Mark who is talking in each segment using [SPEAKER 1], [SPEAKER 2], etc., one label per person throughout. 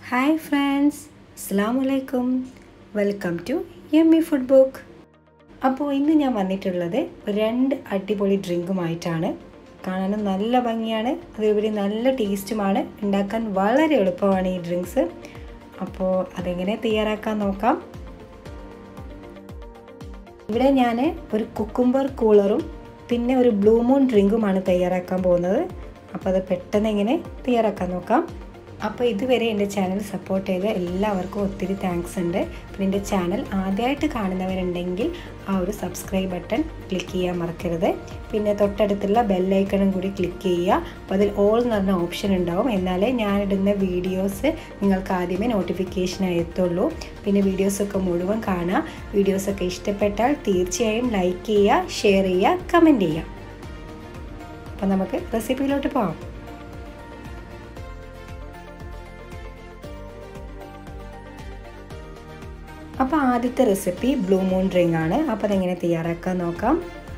[SPEAKER 1] hi friends അസ്സാം വലൈക്കും welcome to yummy food book അപ്പോൾ ഇന്ന് ഞാൻ വന്നിട്ടുള്ളത് രണ്ട് അടിപൊളി ഡ്രിങ്കുമായിട്ടാണ് കാണാനും നല്ല ഭംഗിയാണ് അതുപരി നല്ല ടേസ്റ്റുമാണ് ഉണ്ടാക്കാൻ വളരെ എളുപ്പമാണ് ഈ ഡ്രിങ്ക്സ് അപ്പോൾ അതെങ്ങനെ തയ്യാറാക്കാൻ നോക്കാം ഇവിടെ ഞാൻ ഒരു കുക്കുംബർ കൂളറും പിന്നെ ഒരു ബ്ലൂ മൂൺ ഡ്രിങ്കുമാണ് തയ്യാറാക്കാൻ പോകുന്നത് അപ്പോൾ അത് പെട്ടെന്ന് എങ്ങനെ തയ്യാറാക്കാൻ നോക്കാം അപ്പോൾ ഇതുവരെ എൻ്റെ ചാനൽ സപ്പോർട്ട് ചെയ്ത എല്ലാവർക്കും ഒത്തിരി താങ്ക്സ് ഉണ്ട് പിന്നെ എൻ്റെ ചാനൽ ആദ്യമായിട്ട് കാണുന്നവരുണ്ടെങ്കിൽ ആ ഒരു സബ്സ്ക്രൈബ് ബട്ടൺ ക്ലിക്ക് ചെയ്യാൻ മറക്കരുത് പിന്നെ തൊട്ടടുത്തുള്ള ബെല്ലൈക്കണും കൂടി ക്ലിക്ക് ചെയ്യുക അപ്പോൾ അതിൽ ഓൾ എന്ന് പറഞ്ഞ ഓപ്ഷൻ ഉണ്ടാവും എന്നാലേ ഞാനിടുന്ന വീഡിയോസ് നിങ്ങൾക്ക് ആദ്യമേ നോട്ടിഫിക്കേഷനായി എത്തുള്ളൂ പിന്നെ വീഡിയോസൊക്കെ മുഴുവൻ കാണുക വീഡിയോസൊക്കെ ഇഷ്ടപ്പെട്ടാൽ തീർച്ചയായും ലൈക്ക് ചെയ്യുക ഷെയർ ചെയ്യുക കമൻറ്റ് ചെയ്യുക അപ്പോൾ നമുക്ക് റെസിപ്പിയിലോട്ട് പോകാം അപ്പോൾ ആദ്യത്തെ റെസിപ്പി ബ്ലൂ മൂൺ ഡ്രിങ്ക് ആണ് അപ്പോൾ അതെങ്ങനെ തയ്യാറാക്കാൻ നോക്കാം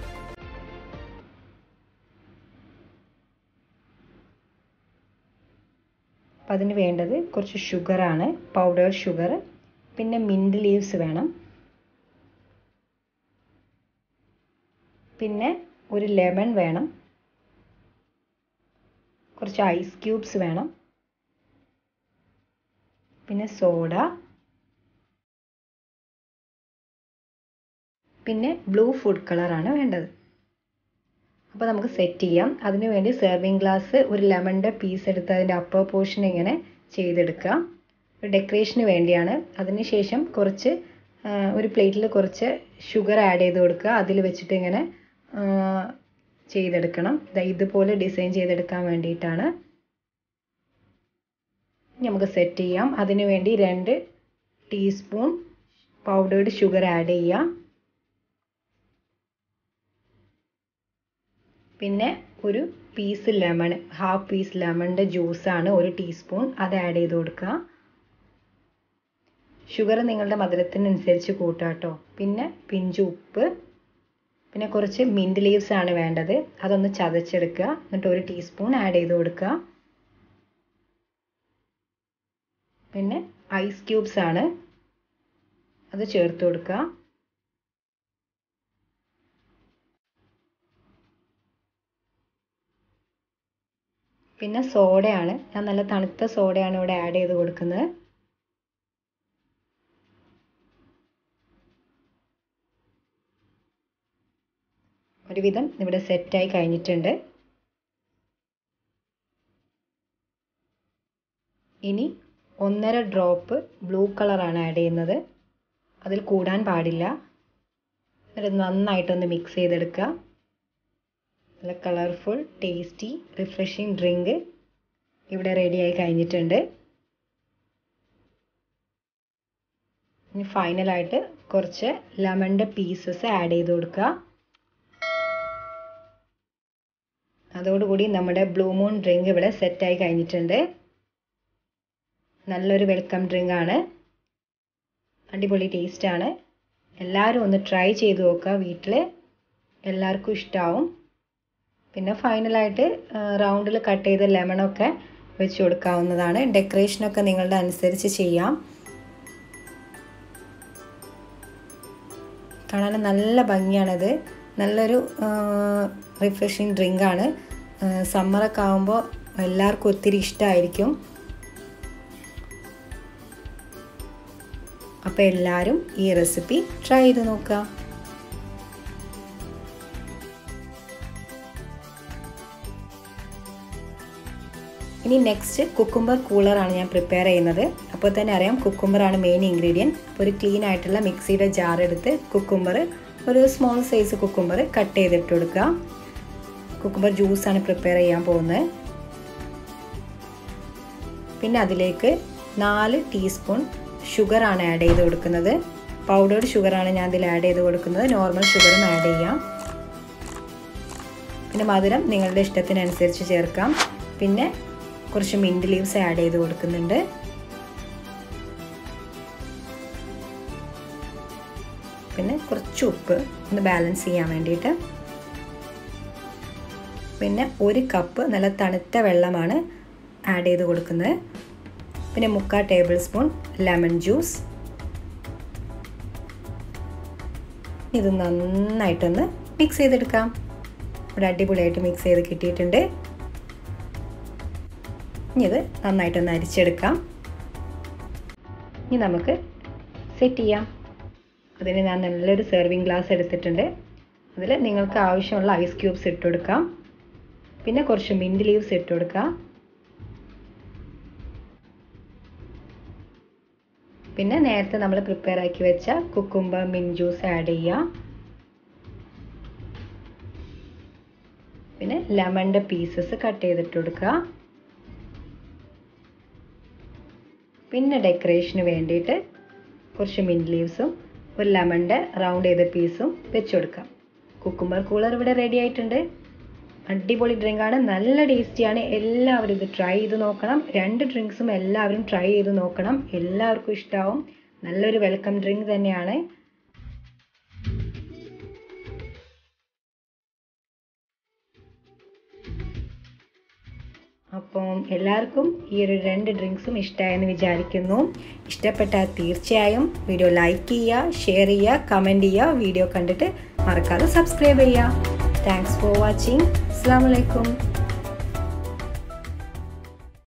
[SPEAKER 1] അപ്പം അതിന് വേണ്ടത് കുറച്ച് ഷുഗറാണ് പൗഡർ ഷുഗർ പിന്നെ മിൻറ്റ് ലീവ്സ് വേണം പിന്നെ ഒരു ലെമൺ വേണം കുറച്ച് ഐസ് ക്യൂബ്സ് വേണം പിന്നെ സോഡ പിന്നെ ബ്ലൂ ഫുഡ് കളറാണ് വേണ്ടത് അപ്പോൾ നമുക്ക് സെറ്റ് ചെയ്യാം അതിനു വേണ്ടി സെർവിങ് ഗ്ലാസ് ഒരു ലെമണിൻ്റെ പീസ് എടുത്ത് അതിൻ്റെ അപ്പർ പോർഷൻ ഇങ്ങനെ ചെയ്തെടുക്കുക ഒരു ഡെക്കറേഷന് വേണ്ടിയാണ് അതിനുശേഷം കുറച്ച് ഒരു പ്ലേറ്റിൽ കുറച്ച് ഷുഗർ ആഡ് ചെയ്ത് കൊടുക്കുക അതിൽ വെച്ചിട്ട് ഇങ്ങനെ ചെയ്തെടുക്കണം ഇതുപോലെ ഡിസൈൻ ചെയ്തെടുക്കാൻ വേണ്ടിയിട്ടാണ് നമുക്ക് സെറ്റ് ചെയ്യാം അതിനു വേണ്ടി രണ്ട് ടീസ്പൂൺ പൗഡേർഡ് ഷുഗർ ആഡ് ചെയ്യാം പിന്നെ ഒരു പീസ് ലെമൺ ഹാഫ് പീസ് ലെമണിൻ്റെ ജ്യൂസാണ് ഒരു ടീസ്പൂൺ അത് ആഡ് ചെയ്ത് കൊടുക്കുക ഷുഗർ നിങ്ങളുടെ മധുരത്തിനനുസരിച്ച് കൂട്ടുക കേട്ടോ പിന്നെ പിഞ്ച് ഉപ്പ് പിന്നെ കുറച്ച് മിൻറ്റ് ലീവ്സ് ആണ് വേണ്ടത് അതൊന്ന് ചതച്ചെടുക്കുക എന്നിട്ട് ഒരു ടീസ്പൂൺ ആഡ് ചെയ്ത് കൊടുക്കുക പിന്നെ ഐസ് ക്യൂബ്സ് ആണ് അത് ചേർത്ത് കൊടുക്കുക പിന്നെ സോഡയാണ് ഞാൻ നല്ല തണുത്ത സോഡയാണ് ഇവിടെ ആഡ് ചെയ്ത് കൊടുക്കുന്നത് ഒരുവിധം ഇവിടെ സെറ്റായി കഴിഞ്ഞിട്ടുണ്ട് ഇനി ഒന്നര ഡ്രോപ്പ് ബ്ലൂ കളറാണ് ആഡ് ചെയ്യുന്നത് അതിൽ കൂടാൻ പാടില്ല എന്നിട്ട് നന്നായിട്ടൊന്ന് മിക്സ് ചെയ്തെടുക്കുക നല്ല കളർഫുൾ ടേസ്റ്റി റിഫ്രഷിങ് ഡ്രിങ്ക് ഇവിടെ റെഡിയായി കഴിഞ്ഞിട്ടുണ്ട് ഇനി ഫൈനലായിട്ട് കുറച്ച് ലെമണിൻ്റെ പീസസ് ആഡ് ചെയ്ത് കൊടുക്കുക അതോടുകൂടി നമ്മുടെ ബ്ലൂ മൂൺ ഡ്രിങ്ക് ഇവിടെ സെറ്റായി കഴിഞ്ഞിട്ടുണ്ട് നല്ലൊരു വെൽക്കം ഡ്രിങ്ക് ആണ് അടിപൊളി ടേസ്റ്റാണ് എല്ലാവരും ഒന്ന് ട്രൈ ചെയ്ത് നോക്കുക വീട്ടിൽ എല്ലാവർക്കും ഇഷ്ടമാവും പിന്നെ ഫൈനലായിട്ട് റൗണ്ടിൽ കട്ട് ചെയ്ത ലെമണൊക്കെ വെച്ച് കൊടുക്കാവുന്നതാണ് ഡെക്കറേഷനൊക്കെ നിങ്ങളുടെ അനുസരിച്ച് ചെയ്യാം കാണാൻ നല്ല ഭംഗിയാണത് നല്ലൊരു റിഫ്രഷിങ് ഡ്രിങ്കാണ് സമ്മറൊക്കെ ആകുമ്പോൾ എല്ലാവർക്കും ഒത്തിരി ഇഷ്ടമായിരിക്കും അപ്പോൾ എല്ലാവരും ഈ റെസിപ്പി ട്രൈ ചെയ്ത് നോക്കുക ഇനി നെക്സ്റ്റ് കുക്കുംബർ കൂളറാണ് ഞാൻ പ്രിപ്പയർ ചെയ്യുന്നത് അപ്പോൾ തന്നെ അറിയാം കുക്കുംബറാണ് മെയിൻ ഇൻഗ്രീഡിയൻറ്റ് അപ്പോൾ ഒരു ക്ലീൻ ആയിട്ടുള്ള മിക്സിയുടെ ജാർ എടുത്ത് കുക്കുംബർ ഒരു സ്മോൾ സൈസ് കുക്കുംബർ കട്ട് ചെയ്തിട്ട് കൊടുക്കുക കുക്കുംബർ ജ്യൂസാണ് പ്രിപ്പയർ ചെയ്യാൻ പോകുന്നത് പിന്നെ അതിലേക്ക് നാല് ടീസ്പൂൺ ഷുഗറാണ് ആഡ് ചെയ്ത് കൊടുക്കുന്നത് പൗഡേർഡ് ഷുഗറാണ് ഞാൻ ഇതിൽ ആഡ് ചെയ്ത് കൊടുക്കുന്നത് നോർമൽ ഷുഗറും ആഡ് ചെയ്യാം പിന്നെ മധുരം നിങ്ങളുടെ ഇഷ്ടത്തിനനുസരിച്ച് ചേർക്കാം പിന്നെ കുറച്ച് മിൻറ്റ് ലീവ്സ് ആഡ് ചെയ്ത് കൊടുക്കുന്നുണ്ട് പിന്നെ കുറച്ച് ഉപ്പ് ഒന്ന് ബാലൻസ് ചെയ്യാൻ വേണ്ടിയിട്ട് പിന്നെ ഒരു കപ്പ് നല്ല തണുത്ത വെള്ളമാണ് ആഡ് ചെയ്ത് കൊടുക്കുന്നത് പിന്നെ മുക്കാൽ ടേബിൾ സ്പൂൺ ലെമൺ ജ്യൂസ് ഇത് നന്നായിട്ടൊന്ന് മിക്സ് ചെയ്തെടുക്കാം ഇവിടെ അടിപൊളിയായിട്ട് മിക്സ് ചെയ്ത് കിട്ടിയിട്ടുണ്ട് ഇനി ഇത് നന്നായിട്ടൊന്ന് അരിച്ചെടുക്കാം ഇനി നമുക്ക് സെറ്റ് ചെയ്യാം അതിന് ഞാൻ നല്ലൊരു സെർവിങ് ഗ്ലാസ് എടുത്തിട്ടുണ്ട് അതിൽ നിങ്ങൾക്ക് ആവശ്യമുള്ള ഐസ് ക്യൂബ്സ് ഇട്ട് കൊടുക്കാം പിന്നെ കുറച്ച് മിൻറ്റ് ലീവ്സ് ഇട്ട് കൊടുക്കാം പിന്നെ നേരത്തെ നമ്മൾ പ്രിപ്പയർ ആക്കി വെച്ച കുക്കുംബർ മിൻ ജ്യൂസ് ആഡ് ചെയ്യാം പിന്നെ ലെമണിൻ്റെ പീസസ് കട്ട് ചെയ്തിട്ട് കൊടുക്കുക പിന്നെ ഡെക്കറേഷന് വേണ്ടിയിട്ട് കുറച്ച് മിൻ ലീവ്സും ഒരു ലെമണിൻ്റെ റൗണ്ട് ചെയ്ത പീസും വെച്ച് കൊടുക്കാം കുക്കുംബർ കൂളർ ഇവിടെ റെഡി ആയിട്ടുണ്ട് അടിപൊളി ഡ്രിങ്കാണ് നല്ല ടേസ്റ്റിയാണ് എല്ലാവരും ഇത് ട്രൈ ചെയ്ത് നോക്കണം രണ്ട് ഡ്രിങ്ക്സും എല്ലാവരും ട്രൈ ചെയ്ത് നോക്കണം എല്ലാവർക്കും ഇഷ്ടമാവും നല്ലൊരു വെൽക്കം ഡ്രിങ്ക് തന്നെയാണ് അപ്പം എല്ലാവർക്കും ഈ ഒരു രണ്ട് ഡ്രിങ്ക്സും ഇഷ്ടമായെന്ന് വിചാരിക്കുന്നു ഇഷ്ടപ്പെട്ടാൽ തീർച്ചയായും വീഡിയോ ലൈക്ക് ചെയ്യുക ഷെയർ ചെയ്യുക കമൻറ്റ് ചെയ്യുക വീഡിയോ കണ്ടിട്ട് മറക്കാതെ സബ്സ്ക്രൈബ് ചെയ്യുക താങ്ക്സ് ഫോർ വാച്ചിങ് അസ്സാം വലൈക്കും